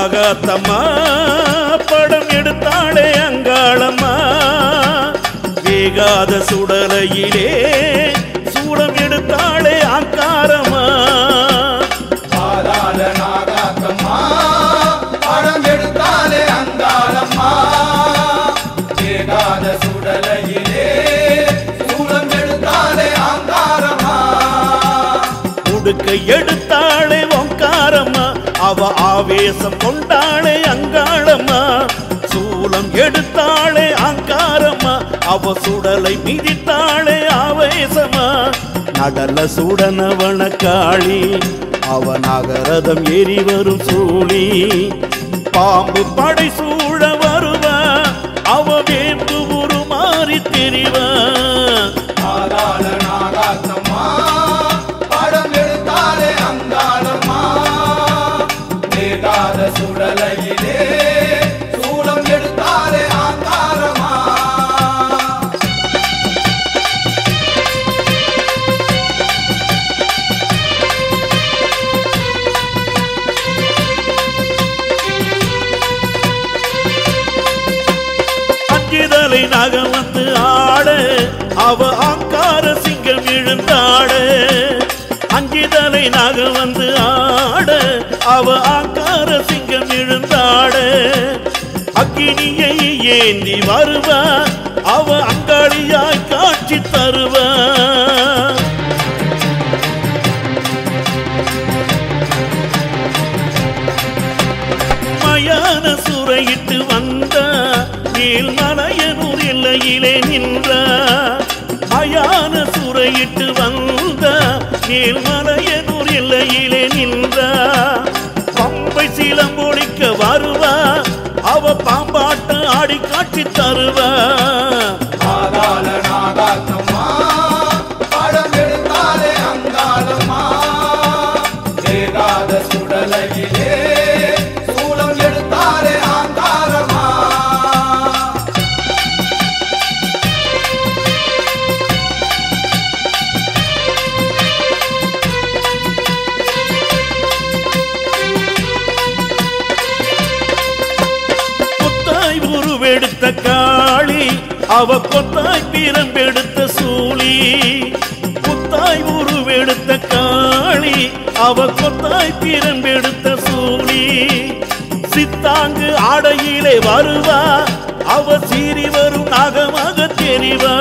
நாகாத்தம்மா படம் எடுத்தாளே அங்காளம்மா வேகாத சுடலையிலே சூடம் எடுத்தாளே அங்காரம்மா பாதாள நாகாத்தம்மா படம் எடுத்தாலே அங்காளம்மா வேகாத சுடலையிலே சூலம் எடுத்தாலே அங்காரம்மா உடுக்கை எடுத்தாளே ஓங்காரம்மா அவ ஆவேசம் கொண்டாளே அங்காளம்மா சூலம் எடுத்தாளே அங்காரம்மா அவ சுடலை மிதித்தாளே ஆவேசமா நடல சுடனவன காளி அவ நகரதம் ஏறி வரும் சூழி பாம்பு படை சூழ வருவா அவ வேம்பு உருமாறி தெரிவா பாதாள நாகாத்தம்மா படம் எடுத்தாலே அங்காளம்மா வேகாத சுடலையிலே சூலம் எடுத்தாலே அங்காரம்மா அஞ்சுதலை நகம் வந்து ஆட அவ ஆங்கார சிங்கம் எழுந்தாட அஞ்சுதலை நகம் வந்து ஆட அவ ஆங்கார சிங்கம் எழுந்தாட அக்கினியை ஏந்தி வருவா அவ அங்காளியாய் காட்சி தருவா மயான சுரையிட்டு வந்த நீள்மலையனூர் எல்லையிலே நின்ற மயான சுரையிட்டு வந்த நீள்மலையனூர் எல்லையிலே நின்ற பம்பை சிலம்பொழிக்க வருவா அவ பாம்பாட்ட ஆடி காட்சி தருவா பாதாள நாகாத்தம்மா படம் எடுத்தாலே அங்காளம்மா வேகாத சுடலையிலே சூலம் எடுத்தாலே அங்காரம்மா கொத்தாய் உருவெடுத்த காளி அவ கொத்தாய் பிரம்பெடுத்த சூழி கொத்தாய் உருவெடுத்த காளி அவ கொத்தாய் பிரம்பெடுத்த சூழி சித்தாங்கு ஆடையிலே வருவா அவ சீறி வரும் நாகமாக தெரிவா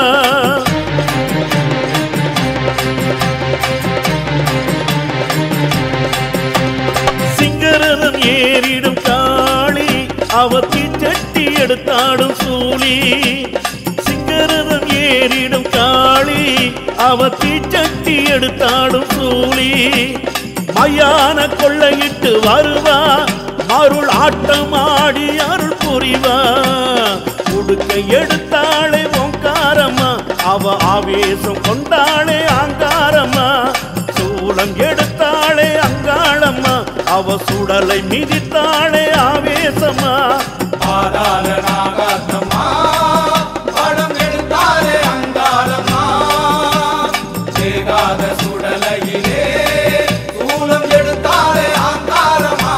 சிங்கரதம் ஏறிடும் காளி அவ தீச்சட்டி எடுத்தாடும் சூழி சிங்கரதம் ஏறிடும் காளி அவ தீச்சட்டி எடுத்தாடும் சூழி மயான கொள்ளையிட்டு வருவா அருள் ஆட்டம் ஆடி அருள் புரிவா உடுக்கை எடுத்தாளே ஓங்காரம்மா அவ ஆவேசம் கொண்டாளே ஆங்காரம்மா சூலம் எடுத்தாளே அங்காளம்மா அவ சுடலை மிதித்தாளே ஆவேசமா பாதாள நாகாத்தம்மா படம் எடுத்தாலே அங்காளம்மா வேகாத சுடலையிலே சூலம் எடுத்தாலே அங்காரம்மா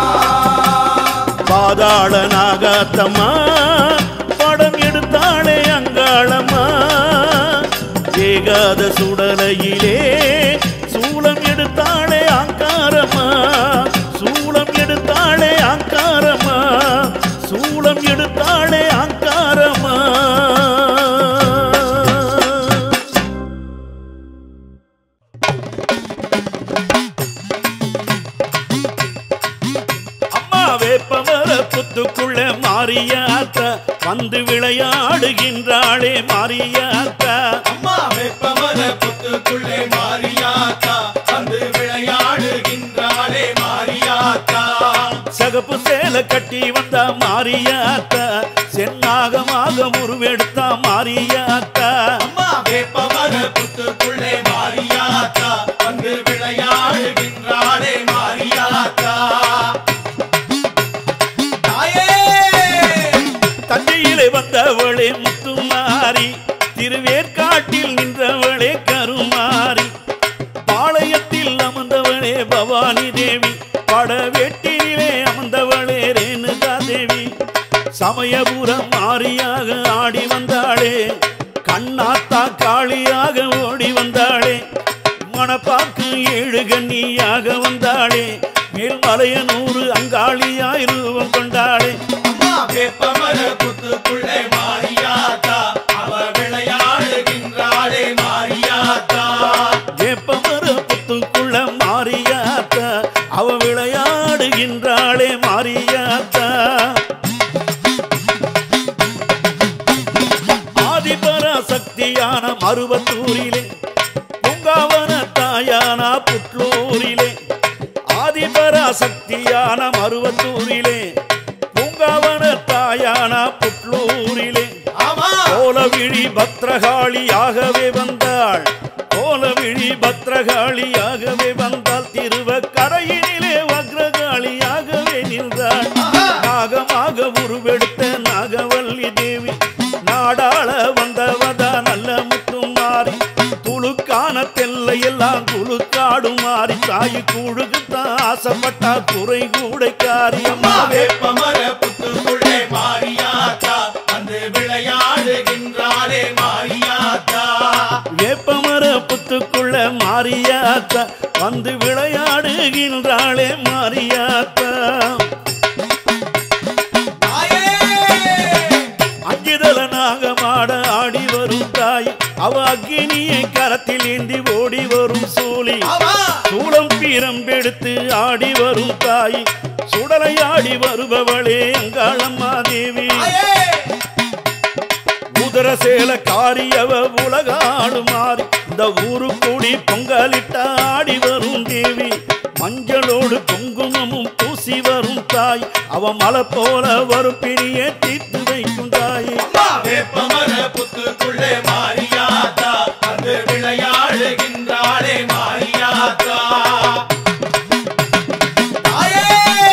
பாதாள நாகாத்தம்மா படம் எடுத்தாளே அங்காளம்மா ஏகாத சுடலையிலே சூலம் எடுத்தாளே அங்காரம்மா சூலம் எடுத்தாளே அங்காரம்மா சூலம் எடுத்தாளே அங்காரம்மா அம்மா வேப்பமர புத்துக்குள்ள மாரியாத்தா வந்து விளையாடுகின்றாளே மாரியாத்தா அம்மா வெப்பமர புத்துக்குள்ளே மாரியாத்தா வந்து விளையாடுகின்றாளே மாரியாத்தா சகப்பு சேலை கட்டி வந்தா மாரியாத்தா சென்னாகமாக உருவெடுத்தா மாரியாத்தா அம்மா வேப்பமர புத்துக்குள்ளே மாரியாத்தா வந்து விளையாடுகின்றாளே மாரியாத்தா தாயே தஞ்சையிலே வந்தவளே முத்துமாரி திருவேற்காட்டில் நின்றவளே கருமாரி பாளையத்தில் அமர்ந்தவளே பவானி தேவி படவேட்டிலே அமர்ந்தவளே சமயபுரம் மாறியாக ஆடி வந்தாளே கண்ணாத்தா காளியாக ஓடி வந்தாளே மணப்பாக்கு ஏழு கண்ணியாக வந்தாளே மேல்மலையனூறு அங்காளியாய் ரூபம் கொண்டாளே அம்மா வேப்பமர புத்துக்குள்ளே மாரியாத்தா அவ விளையாடுகின்றாளே மாரியாத்தா வேப்பமர புத்துக்குள்ள மாறியாத்தா அவ விளையாடுகின்றாளே மாறியாத்தா ஆதிபராசக்தியான மருவத்தூரிலே பூங்காவன தாயானா புட்லூரிலே ஆதிபராசக்தியான மருவத்தூரிலே பூங்காவன தாயானா புட்லூரிலே ஆமா கோலவிழி பத்ரகாளியாகவே வந்தாள் கோலவிழி பத்ரகாளியாகவே வந்தாள் திருவக்கரையினிலே வக்ரகாளியாகவே நின்றாள் நாகமாக உருவெடுத்த நாகவல்லி தேவி நாடாள வந்தவதா நல்ல முத்தும் மாறி துளுக்கான தெல்லை எல்லாம் துளுக்காடும் மாறி தாய் கூழுக்குத்தான் ஆசைப்பட்டா குறை கூடைக்காரி அம்மா அம்மா வேப்பமர புத்துக்குள்ளே மாரியாத்தா வந்து விளையாடுகின்றாளே மாரியாத்தா வேப்பமர புத்துக்குள்ள மாரியாத்தா வந்து விளையாடுகின்றாளே மாரியாத்தா தாயே அஞ்சுதல நாகமாட ஆடி வரும் தாய் அவ அக்கினியை கரத்தில் ஏந்தி ஓடி வரும் சூலி ஆமா சூளம் பீரம்பெடுத்து ஆடி வரும் தாய் சுடலையாடி வருபவளே அங்காளம்மா தேவி தாயே உதர சேல காரியவ உலகாடு மாறி இந்த ஊரு கூடி பொங்கலிட்ட ஆடி வரும் தேவி மஞ்சளோடு குங்குமமும் பூசி வரும் தாய் அவ மலை போல வரும் பிணியை தீர்த்து வைக்கும் தாய் அம்மா வேப்பமர புத்துக்குள்ளே மாரியாத்தா வந்து விளையாடுகின்றாளே மாரியாத்தா தாயே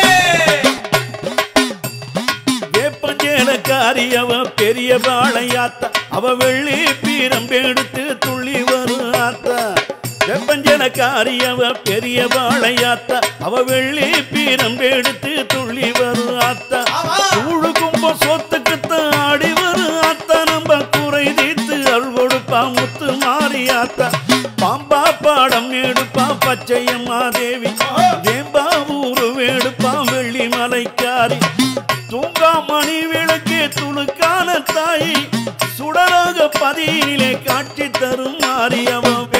வேப்பஞ்சேலக்காரி அவ பெரிய பாளையாத்தா அவ வெள்ளி பீரம் எடுத்து துள்ளி வரும் ஆத்தா வெப்பஞ்சேலக்காரி அவ பெரிய பாளையாத்தா அவ வெள்ளி பீரம் எடுத்து துள்ளி வரும் ஆத்தா ஆமா. கூழு கும்ப சொத்துக்குத்தான் ஆடி வரும் ஆத்தா நம்ம குறை தீர்த்து அருள் கொடுப்பா முத்து மாறியாத்தா பாம்பா பாடம் எடுப்பா பச்சையம்மா தேவி வேம்பா ஊரு வேடுப்பா வெள்ளி மலைக்காரி தூங்கா மணி விளக்கே துணுக்கான தாய் சுடராக பதியினிலே காட்சி தரும் மாறி அவ